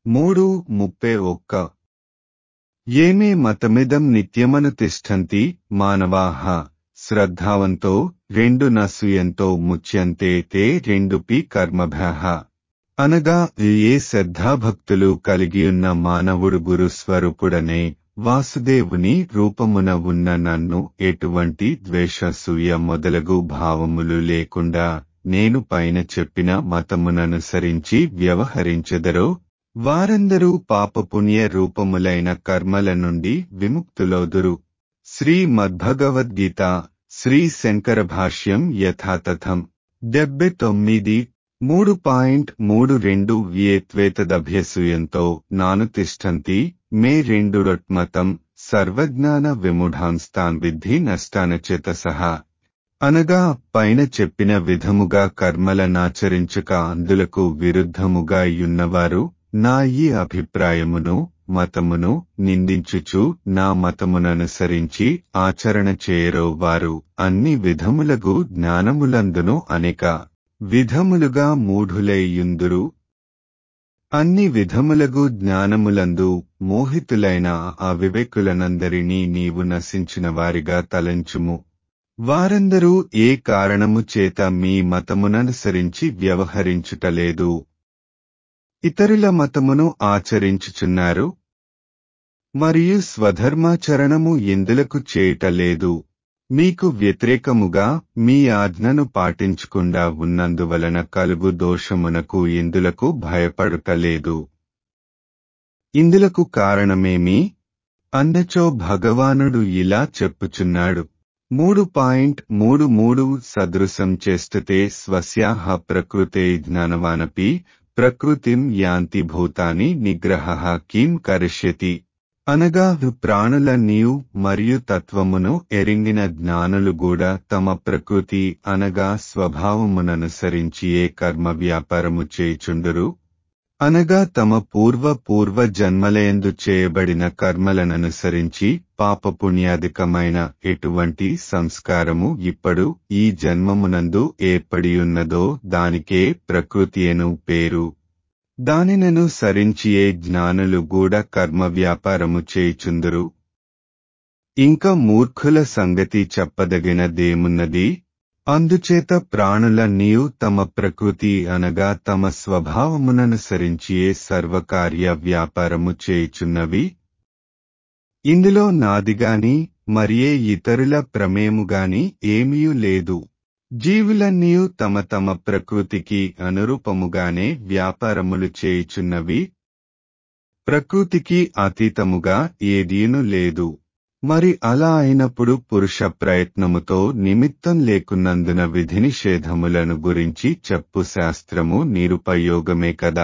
మూడు ముప్పై ఒక్క ఏమే మతమిదం నిత్యమను తిష్టంతి మానవాహ శ్రద్ధావంతో రెండు నసూయంతో ముచ్యంతే తే రెండు పి కర్మభ్యః అనగా ఏ శ్రద్ధాభక్తులు కలిగియున్న మానవుడు గురు స్వరూపుడనే వాసుదేవుని రూపమున ఉన్న నన్ను ఎటువంటి ద్వేషసూయ మొదలగు భావములు లేకుండా నేను పైన చెప్పిన మతముననుసరించి వ్యవహరించెదరో వారందరూ పాపపుణ్య రూపములైన కర్మల నుండి విముక్తులౌదురు శ్రీ మద్భగవద్గీత శ్రీ శంకర భాష్యం యథాతథం డెబ్బై తొమ్మిది మూడు పాయింట్ మూడు రెండు వ్యేత్వేతదభ్యసూయంతో నాను తిష్టంతి మే రెండుడొట్మతం సర్వజ్ఞాన విముఢాంస్తాన్ విద్ధి నష్టానచేత సహా అనగా పైన చెప్పిన విధముగా కర్మలనాచరించక అందులకు విరుద్ధముగా యున్నవారు నా ఈ అభిప్రాయమును మతమును నిందించుచు నా మతముననుసరించి ఆచరణ చేయరో వారు అన్ని విధములగు జ్ఞానములందును అనేక విధములుగా మూఢులైయుందురు అన్ని విధములగు జ్ఞానములందు మోహితులైన అవివేకులనందరినీ నీవు నశించిన వారిగా తలంచుము వారందరూ ఏ కారణము చేత మీ మతముననుసరించి వ్యవహరించుటలేదు ఇతరుల మతమును ఆచరించుచున్నారు మరియు స్వధర్మాచరణము ఎందులకు చేయటలేదు మీకు వ్యతిరేకముగా మీ ఆజ్ఞను పాటించకుండా ఉన్నందువలన కలుగు దోషమునకు ఎందులకు భయపడుటలేదు ఇందులకు కారణమేమి అన్నచో భగవానుడు ఇలా చెప్పుచున్నాడు మూడు పాయింట్ మూడు మూడు సదృశం చేస్తుతే స్వస్యాహ ప్రకృతే జ్ఞానవానపి ప్రకృతిం యాంతి భూతాని నిగ్రహ కిం కరిష్యతి అనగా ప్రాణుల నీవు మరియు తత్వమును ఎరింగిన జ్ఞానులు కూడా తమ ప్రకృతి అనగా స్వభావముననుసరించి ఏ కర్మ వ్యాపారము చేయుచుండురు అనగా తమ పూర్వ పూర్వ జన్మలయందు చేయబడిన కర్మలననుసరించి పాపపుణ్యాధికమైన ఎటువంటి సంస్కారము ఇప్పుడు ఈ జన్మమునందు ఏర్పడియున్నదో దానికే ప్రకృతియను పేరు దానినను సరించియే జ్ఞానులు కూడా కర్మ వ్యాపారము చేయుచుందురు ఇంకా మూర్ఖుల సంగతి చెప్పదగినదేమున్నది అందుచేత ప్రాణుల నీవు తమ ప్రకృతి అనగా తమ స్వభావముననుసరించియే సర్వకార్య వ్యాపారము చేయుచున్నవి ఇందులో నాదిగాని మరియే ఇతరుల ప్రమేముగాని ఏమీయూ లేదు జీవులన్నీయు తమ తమ ప్రకృతికి అనురూపముగానే వ్యాపారములు చేయుచున్నవి ప్రకృతికి అతీతముగా ఏదీను లేదు మరి అలా అయినప్పుడు పురుష ప్రయత్నముతో నిమిత్తం లేకున్నందున విధి నిషేధములను గురించి చెప్పు శాస్త్రము నిరుపయోగమే కదా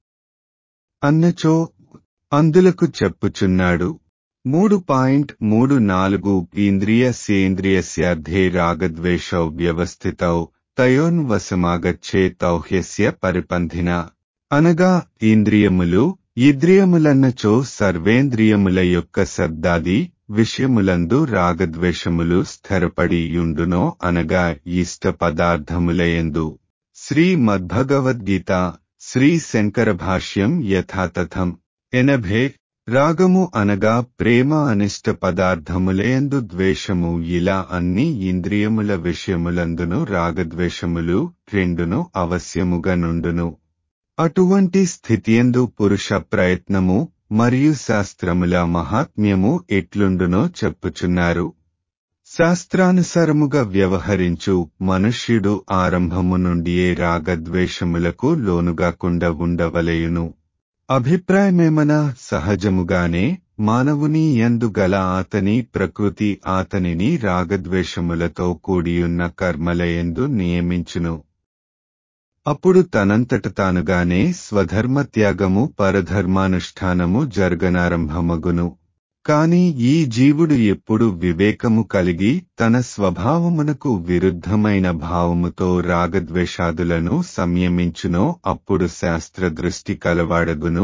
అన్నచో అందులకు చెప్పుచున్నాడు మూడు పాయింట్ మూడు నాలుగు ఇంద్రియ సేంద్రియస్యార్థే రాగద్వేషౌ వ్యవస్థితౌ తయోన్వశమాగచ్చే తౌహ్యస్య పరిపంధిన అనగా ఇంద్రియములు ఇంద్రియములన్నచో సర్వేంద్రియముల యొక్క శబ్దాది విషయములందు రాగద్వేషములు స్థిరపడి యుండునో అనగా ఇష్ట పదార్థములయందు శ్రీ మద్భగవద్గీత శ్రీ శంకర భాష్యం యథాతథం ఎనభే రాగము అనగా ప్రేమ అనిష్ట పదార్థములయందు ద్వేషము ఇలా అన్ని ఇంద్రియముల విషయములందును రాగద్వేషములు రెండును అవశ్యముగా నుండును అటువంటి స్థితియందు పురుష ప్రయత్నము మరియు శాస్త్రముల మహాత్మ్యము ఎట్లుండునో చెప్పుచున్నారు శాస్త్రానుసారముగా వ్యవహరించు మనుష్యుడు ఆరంభము నుండియే రాగద్వేషములకు లోనుగాకుండా ఉండవలయును అభిప్రాయమేమనా సహజముగానే మానవుని యందు గల ఆతని ప్రకృతి ఆతనిని రాగద్వేషములతో కూడియున్న కర్మలయందు నియమించును అప్పుడు తనంతట తానుగానే స్వధర్మత్యాగము పరధర్మానుష్ఠానము జరగనారంభమగును కాని ఈ జీవుడు ఎప్పుడు వివేకము కలిగి తన స్వభావమునకు విరుద్ధమైన భావముతో రాగద్వేషాదులను సంయమించునో అప్పుడు శాస్త్రదృష్టి కలవాడగును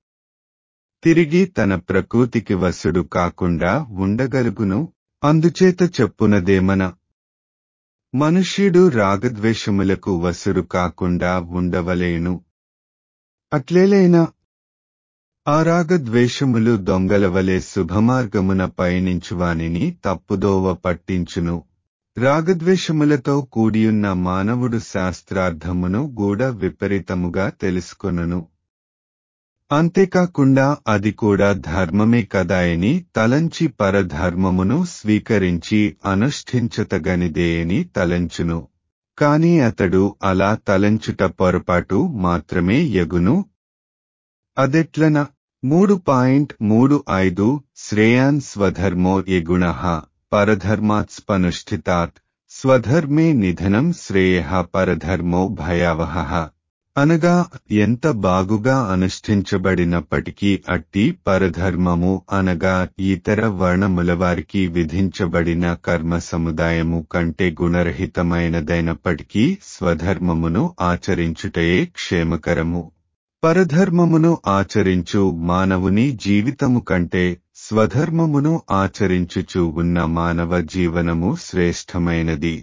తిరిగి తన ప్రకృతికి వశుడు కాకుండా ఉండగలుగును అందుచేత చెప్పునదేమన మనుష్యుడు రాగద్వేషములకు వసురు కాకుండా ఉండవలేను అట్లేలైనా ఆ రాగద్వేషములు దొంగలవలే శుభమార్గమున పయనించువానిని తప్పుదోవ పట్టించును రాగద్వేషములతో కూడియున్న మానవుడు శాస్త్రార్థమును గూడ విపరీతముగా తెలుసుకొనును అంతేకాకుండా అది కూడా ధర్మమే కదాయని తలంచి పరధర్మమును స్వీకరించి అనుష్ఠించతగనిదేయని తలంచును కాని అతడు అలా తలంచుట పొరపాటు మాత్రమే యగును అదెట్లన మూడు పాయింట్ మూడు ఐదు శ్రేయాన్ స్వధర్మో యగుణ పరధర్మాత్స్పనుష్ఠితాత్ స్వధర్మే నిధనం శ్రేయ పరధర్మో భయావహ అనగా ఎంత బాగుగా అనుష్ఠించబడినప్పటికీ అట్టి పరధర్మము అనగా ఇతర వర్ణముల వారికి విధించబడిన కర్మ సముదాయము కంటే గుణరహితమైనదైనప్పటికీ స్వధర్మమును ఆచరించుటయే క్షేమకరము పరధర్మమును ఆచరించు మానవుని జీవితము కంటే స్వధర్మమును ఆచరించుచు ఉన్న మానవ జీవనము శ్రేష్టమైనది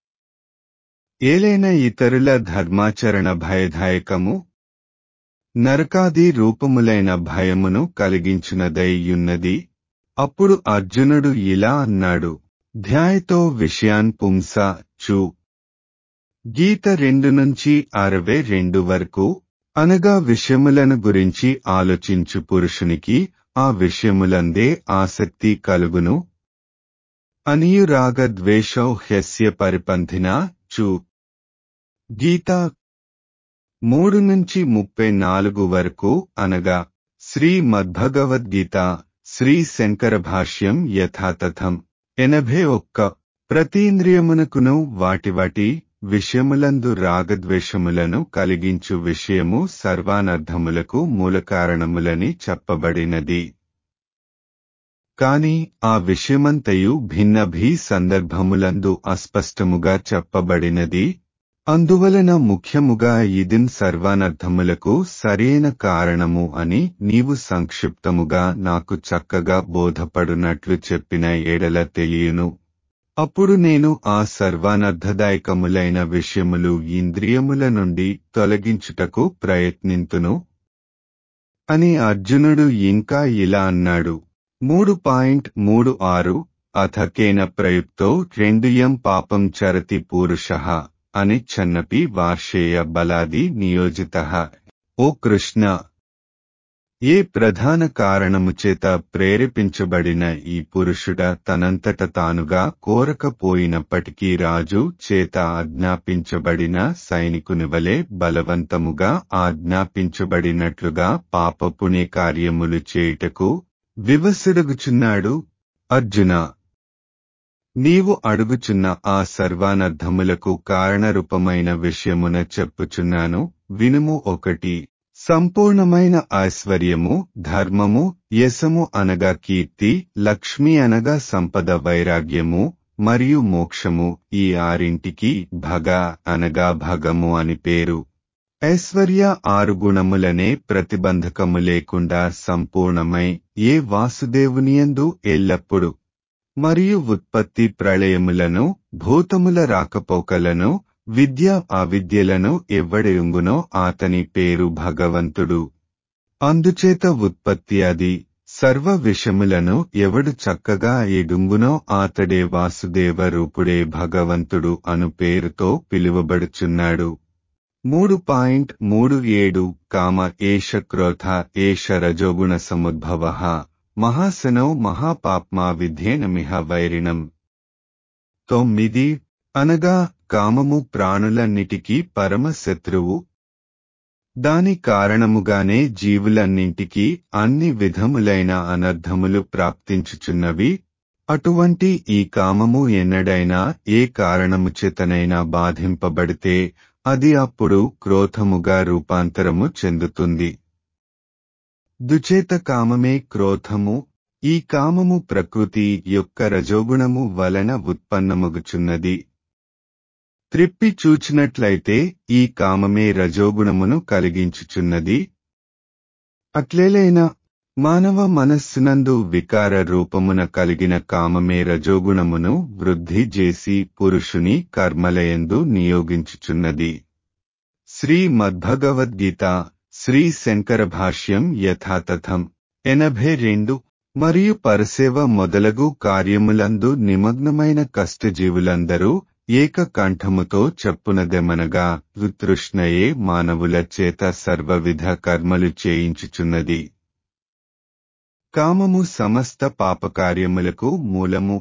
ఏలైన ఇతరుల ధర్మాచరణ భయదాయకము నరకాది రూపములైన భయమును కలిగించునదైయున్నది అప్పుడు అర్జునుడు ఇలా అన్నాడు ధ్యాయతో విషయాన్ పుంస చు గీత రెండు నుంచి అరవై రెండు వరకు అనగా విషయములను గురించి ఆలోచించు పురుషునికి ఆ విషయములందే ఆసక్తి కలుగును అనియురాగ ద్వేషౌ హ్యస్య పరిపంథిన చు గీత మూడు నుంచి ముప్పై నాలుగు వరకు అనగా శ్రీ మద్భగవద్గీత శ్రీ శంకర భాష్యం యథాతథం ఎనభై ఒక్క ప్రతీంద్రియమునకును వాటి వాటి విషయములందు రాగద్వేషములను కలిగించు విషయము సర్వానర్థములకు మూలకారణములని చెప్పబడినది కాని ఆ విషయమంతయు భిన్న భీ సందర్భములందు అస్పష్టముగా చెప్పబడినది అందువలన ముఖ్యముగా ఇదిన్ సర్వానర్థములకు సరైన కారణము అని నీవు సంక్షిప్తముగా నాకు చక్కగా బోధపడునట్లు చెప్పిన ఏడల తెలియను అప్పుడు నేను ఆ సర్వానర్థదాయకములైన విషయములు ఇంద్రియముల నుండి తొలగించుటకు ప్రయత్నింతును అని అర్జునుడు ఇంకా ఇలా అన్నాడు మూడు పాయింట్ మూడు ఆరు అథకేన ప్రయుక్తో రెండుయం పాపం చరతి పూరుష అని చన్నపి వార్షేయ బలాది నియోజిత ఓ కృష్ణ ఏ ప్రధాన కారణము చేత ప్రేరేపించబడిన ఈ పురుషుడ తనంతట తానుగా కోరకపోయినప్పటికీ రాజు చేత ఆజ్ఞాపించబడిన సైనికుని వలె బలవంతముగా ఆజ్ఞాపించబడినట్లుగా పాపపుణ్య కార్యములు చేయుటకు వివసుడగుచున్నాడు అర్జున నీవు అడుగుచున్న ఆ సర్వానర్థములకు కారణరూపమైన విషయమున చెప్పుచున్నాను వినుము ఒకటి సంపూర్ణమైన ఐశ్వర్యము ధర్మము యశము అనగా కీర్తి లక్ష్మి అనగా సంపద వైరాగ్యము మరియు మోక్షము ఈ ఆరింటికి భగ అనగా భగము అని పేరు ఐశ్వర్య ఆరు గుణములనే ప్రతిబంధకము లేకుండా సంపూర్ణమై ఏ వాసుదేవునియందు ఎల్లప్పుడు మరియు ఉత్పత్తి ప్రళయములను భూతముల రాకపోకలను విద్య అవిద్యలను ఎవ్వడెంగునో అతని పేరు భగవంతుడు అందుచేత ఉత్పత్తి అది సర్వ విషములను ఎవడు చక్కగా ఎడుంగునో ఆతడే వాసుదేవ రూపుడే భగవంతుడు అను పేరుతో పిలువబడుచున్నాడు మూడు పాయింట్ మూడు ఏడు కామ ఏష క్రోధ ఏష రజోగుణ సముద్భవ మహాసనౌ మహాపాప్మా విధ్యేనమిహ వైరిణం తొమ్మిది అనగా కామము ప్రాణులన్నిటికీ పరమ శత్రువు దాని కారణముగానే జీవులన్నింటికీ అన్ని విధములైన అనర్థములు ప్రాప్తించుచున్నవి అటువంటి ఈ కామము ఎన్నడైనా ఏ కారణము చేతనైనా బాధింపబడితే అది అప్పుడు క్రోధముగా రూపాంతరము చెందుతుంది దుచేత కామమే క్రోధము ఈ కామము ప్రకృతి యొక్క రజోగుణము వలన ఉత్పన్నమగుచున్నది త్రిప్పి చూచినట్లయితే ఈ కామమే రజోగుణమును కలిగించుచున్నది అట్లేలైనా మానవ మనస్సునందు వికార రూపమున కలిగిన కామమే రజోగుణమును వృద్ధి చేసి పురుషుని కర్మలయందు నియోగించుచున్నది శ్రీ మద్భగవద్గీత శ్రీ శంకర భాష్యం యథాతథం ఎనభై రెండు మరియు పరసేవ మొదలగు కార్యములందు నిమగ్నమైన కష్టజీవులందరూ ఏక కంఠముతో చెప్పునదెమనగా తృష్ణయే మానవుల చేత సర్వవిధ కర్మలు చేయించుచున్నది కామము సమస్త పాపకార్యములకు మూలము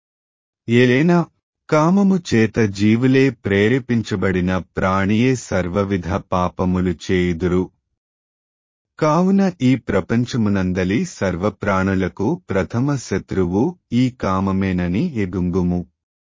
ఏలైనా కామము చేత జీవులే ప్రేరేపించబడిన ప్రాణియే సర్వవిధ పాపములు చేయుదురు కావున ఈ ప్రపంచమునందలి సర్వప్రాణులకు ప్రథమ శత్రువు ఈ కామమేనని ఎగుంగుము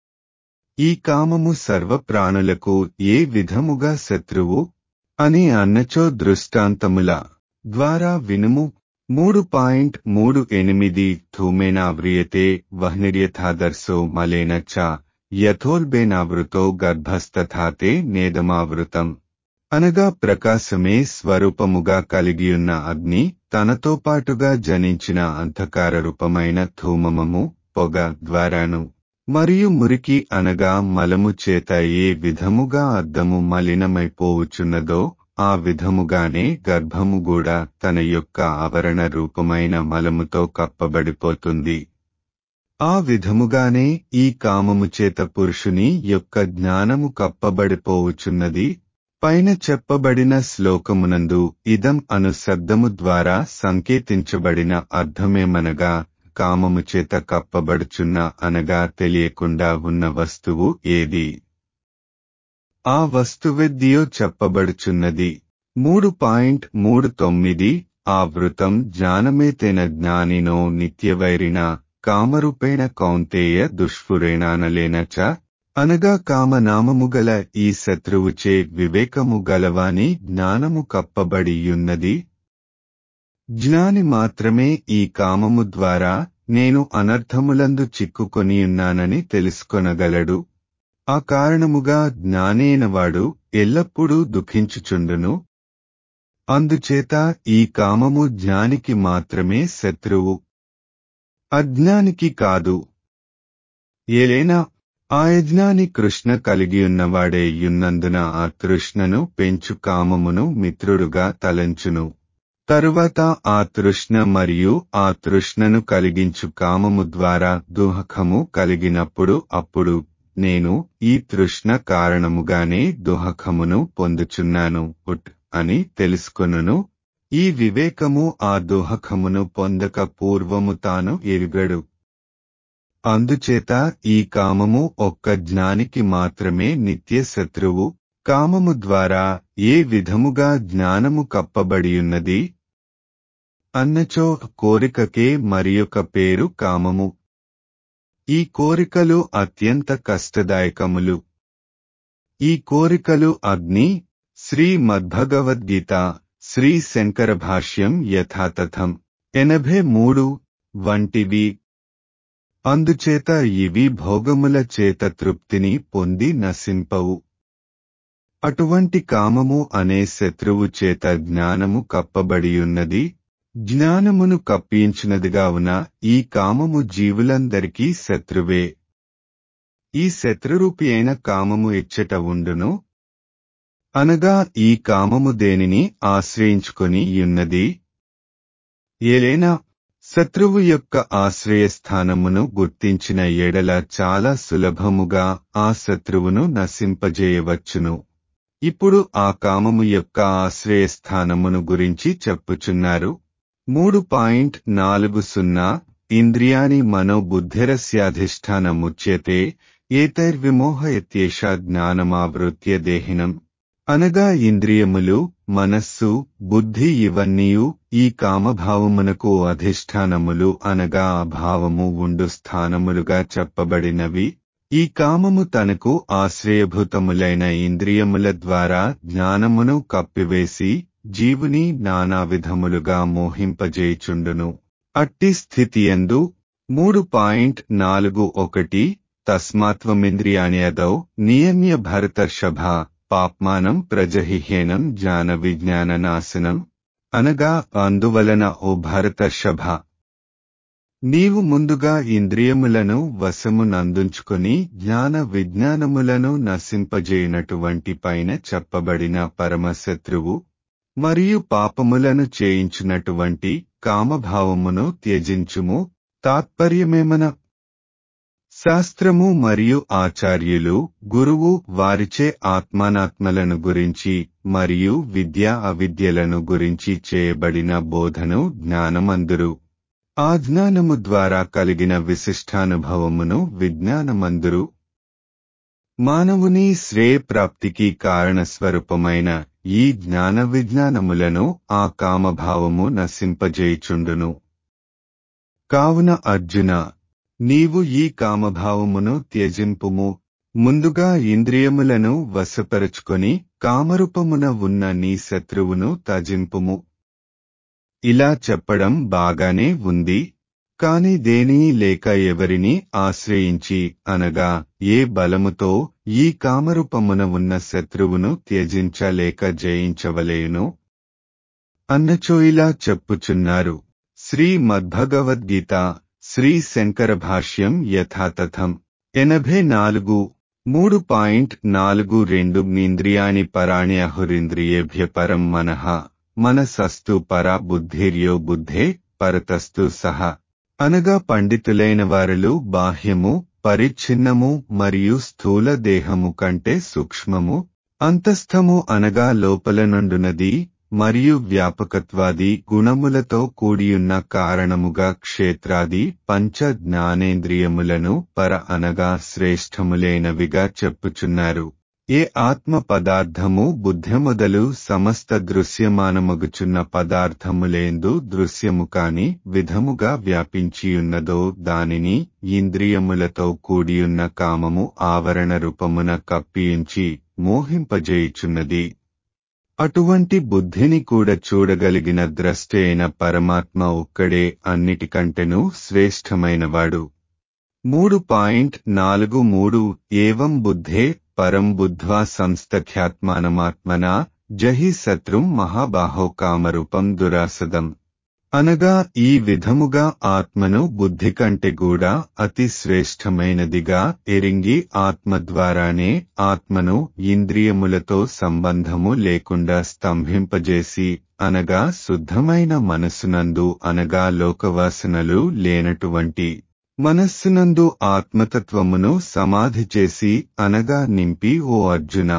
ఈ కామము సర్వప్రాణులకు ఏ విధముగా శత్రువు అని అన్నచో దృష్టాంతముల ద్వారా వినుము మూడు పాయింట్ మూడు ఎనిమిది ధూమేనావ్రియతే వహ్నిర్యథాదర్శో మలేన చ యథోల్బేనావృతో గర్భస్థథాతే నేదమావృతం అనగా ప్రకాశమే స్వరూపముగా కలిగియున్న అగ్ని తనతో పాటుగా జనించిన అంధకార రూపమైన ధూమమము పొగ ద్వారాను మరియు మురికి అనగా మలము చేత ఏ విధముగా అద్దము మలినమైపోవుచున్నదో ఆ విధముగానే గర్భము కూడా తన యొక్క ఆవరణ రూపమైన మలముతో కప్పబడిపోతుంది ఆ విధముగానే ఈ కామము చేత పురుషుని యొక్క జ్ఞానము కప్పబడిపోవుచున్నది పైన చెప్పబడిన శ్లోకమునందు ఇదం అను శబ్దము ద్వారా సంకేతించబడిన అర్థమేమనగా కామము చేత కప్పబడుచున్న అనగా తెలియకుండా ఉన్న వస్తువు ఏది ఆ వస్తువెద్దియో చెప్పబడుచున్నది మూడు పాయింట్ మూడు తొమ్మిది ఆ వృతం జ్ఞానమేతేన జ్ఞానినో నిత్యవైరిణ కామరూపేణ కౌంతేయ దుష్ఫురేణానలేన చ అనగా కామనామము గల ఈ శత్రువుచే వివేకము గలవాని జ్ఞానము కప్పబడియున్నది జ్ఞాని మాత్రమే ఈ కామము ద్వారా నేను అనర్థములందు చిక్కుకొనియున్నానని తెలుసుకొనగలడు ఆ కారణముగా జ్ఞానేనవాడు ఎల్లప్పుడూ దుఃఖించుచుండును అందుచేత ఈ కామము జ్ఞానికి మాత్రమే శత్రువు అజ్ఞానికి కాదు ఏలైనా ఆ యజ్ఞాని కృష్ణ కలిగియున్నవాడే యున్నందున ఆ తృష్ణను పెంచు కామమును మిత్రుడుగా తలంచును తరువాత ఆ తృష్ణ మరియు ఆ తృష్ణను కలిగించు కామము ద్వారా దుహకము కలిగినప్పుడు అప్పుడు నేను ఈ తృష్ణ కారణముగానే దుహకమును పొందుచున్నాను ఉట్ అని తెలుసుకొనును ఈ వివేకము ఆ దుహకమును పొందక పూర్వము తాను ఎరుగడు అందుచేత ఈ కామము ఒక్క జ్ఞానికి మాత్రమే నిత్య శత్రువు కామము ద్వారా ఏ విధముగా జ్ఞానము కప్పబడియున్నది అన్నచో కోరికకే మరియొక పేరు కామము ఈ కోరికలు అత్యంత కష్టదాయకములు ఈ కోరికలు అగ్ని శ్రీ మద్భగవద్గీత శ్రీ శంకర భాష్యం యథాతథం ఎనభై మూడు వంటివి అందుచేత ఇవి భోగముల చేత తృప్తిని పొంది నశింపవు అటువంటి కామము అనే శత్రువు చేత జ్ఞానము కప్పబడియున్నది జ్ఞానమును కప్పించినదిగావున ఈ కామము జీవులందరికీ శత్రువే ఈ శత్రురూపి అయిన కామము ఇచ్చట ఉండును అనగా ఈ కామము దేనిని ఆశ్రయించుకొని యున్నది ఏలైనా శత్రువు యొక్క ఆశ్రయస్థానమును గుర్తించిన ఎడల చాలా సులభముగా ఆ శత్రువును నశింపజేయవచ్చును ఇప్పుడు ఆ కామము యొక్క ఆశ్రయస్థానమును గురించి చెప్పుచున్నారు మూడు పాయింట్ నాలుగు సున్నా ఇంద్రియాని మనోబుద్ధిరస్యాధిష్టానముచ్యతే ఏతైర్విమోహయత్యేష జ్ఞానమావృత్య దేహినం అనగా ఇంద్రియములు మనస్సు బుద్ధి ఇవన్నీయు ఈ కామభావమునకు అధిష్టానములు అనగా అభావము ఉండు స్థానములుగా చెప్పబడినవి ఈ కామము తనకు ఆశ్రయభూతములైన ఇంద్రియముల ద్వారా జ్ఞానమును కప్పివేసి జీవుని నానా విధములుగా మోహింపజేయుచుండును అట్టి స్థితియందు మూడు పాయింట్ నాలుగు ఒకటి తస్మాత్వమింద్రియాణ్యదౌ నియమ్య భరతర్షభ పాప్మానం ప్రజహిహేనం జ్ఞాన విజ్ఞాన నాశనం అనగా అందువలన ఓ భరతర్షభ నీవు ముందుగా ఇంద్రియములను వశమునందుంచుకొని జ్ఞాన విజ్ఞానములను నశింపజేయునటువంటి పైన చెప్పబడిన పరమశత్రువు మరియు పాపములను చేయించినటువంటి కామభావమును త్యజించుము తాత్పర్యమేమన శాస్త్రము మరియు ఆచార్యులు గురువు వారిచే ఆత్మానాత్మలను గురించి మరియు విద్యా అవిద్యలను గురించి చేయబడిన బోధను జ్ఞానమందురు ఆ జ్ఞానము ద్వారా కలిగిన విశిష్టానుభవమును విజ్ఞానమందురు మానవుని శ్రేయ ప్రాప్తికి కారణస్వరూపమైన ఈ జ్ఞాన విజ్ఞానములను ఆ కామభావము నశింపజేయుచుండును కావున అర్జున నీవు ఈ కామభావమును త్యజింపుము ముందుగా ఇంద్రియములను వశపరుచుకొని కామరూపమున ఉన్న నీ శత్రువును తజింపుము ఇలా చెప్పడం బాగానే ఉంది కాని దేని లేక ఎవరిని ఆశ్రయించి అనగా ఏ బలముతో ఈ కామరూపమున ఉన్న శత్రువును త్యజించలేక జయించవలేను అన్నచో ఇలా చెప్పుచున్నారు శ్రీ మద్భగవద్గీత శ్రీ శంకర భాష్యం యథాతథం ఎనభై నాలుగు మూడు పాయింట్ నాలుగు రెండు ఇంద్రియాణి పరాణి అహురింద్రియేభ్య పరం మనః మనసస్తు పరా బుద్ధిర్యో బుద్ధే పరతస్తు సహ అనగా పండితులైన వారలు బాహ్యము పరిచ్ఛిన్నము మరియు స్థూల దేహము కంటే సూక్ష్మము అంతస్థము అనగా లోపల నుండునది మరియు వ్యాపకత్వాది గుణములతో కూడియున్న కారణముగా క్షేత్రాది పంచ జ్ఞానేంద్రియములను పర అనగా శ్రేష్టములైనవిగా చెప్పుచున్నారు ఏ ఆత్మ పదార్థము బుద్ధి మొదలు సమస్త దృశ్యమానమగుచున్న పదార్థములేందు దృశ్యము కాని విధముగా వ్యాపించియున్నదో దానిని ఇంద్రియములతో కూడియున్న కామము ఆవరణ రూపమున కప్పియుంచి మోహింపజేయుచున్నది అటువంటి బుద్ధిని కూడా చూడగలిగిన ద్రష్ట అయిన పరమాత్మ ఒక్కడే అన్నిటికంటెనూ శ్రేష్టమైనవాడు మూడు పాయింట్ నాలుగు మూడు ఏవం బుద్ధే పరం బుద్ధ్వా సంస్థఖ్యాత్మానమాత్మనా జహి శత్రుం మహాబాహో కామరూపం దురాసదం అనగా ఈ విధముగా ఆత్మను బుద్ధి కంటే కూడా అతి శ్రేష్టమైనదిగా ఎరింగి ఆత్మ ద్వారానే ఆత్మను ఇంద్రియములతో సంబంధము లేకుండా స్తంభింపజేసి అనగా శుద్ధమైన మనస్సునందు అనగా లోకవాసనలు లేనటువంటి మనస్సునందు ఆత్మతత్వమును సమాధి చేసి అనగా నింపి ఓ అర్జున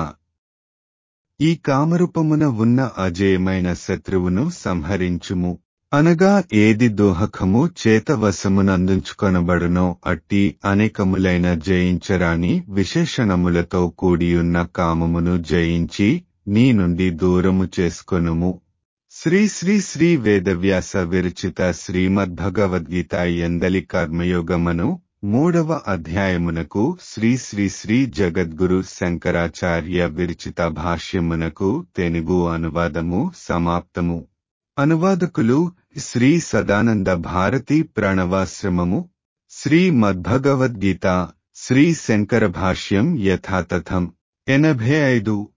ఈ కామరూపమున ఉన్న అజేయమైన శత్రువును సంహరించుము అనగా ఏది దోహకము చేతవశమునందుంచుకొనబడునో అట్టి అనేకములైన జయించరాని విశేషణములతో కూడియున్న కామమును జయించి నీ నుండి దూరము చేసుకొనుము శ్రీ శ్రీ శ్రీ వేదవ్యాస విరచిత శ్రీమద్భగవద్గీత ఎందలి కర్మయోగమను మూడవ అధ్యాయమునకు శ్రీ శ్రీ శ్రీ జగద్గురు శంకరాచార్య విరచిత భాష్యమునకు తెలుగు అనువాదము సమాప్తము అనువాదకులు శ్రీ సదానంద భారతి ప్రణవాశ్రమము శ్రీ మద్భగవద్గీత శ్రీ శంకర భాష్యం యథాతథం ఎనభై ఐదు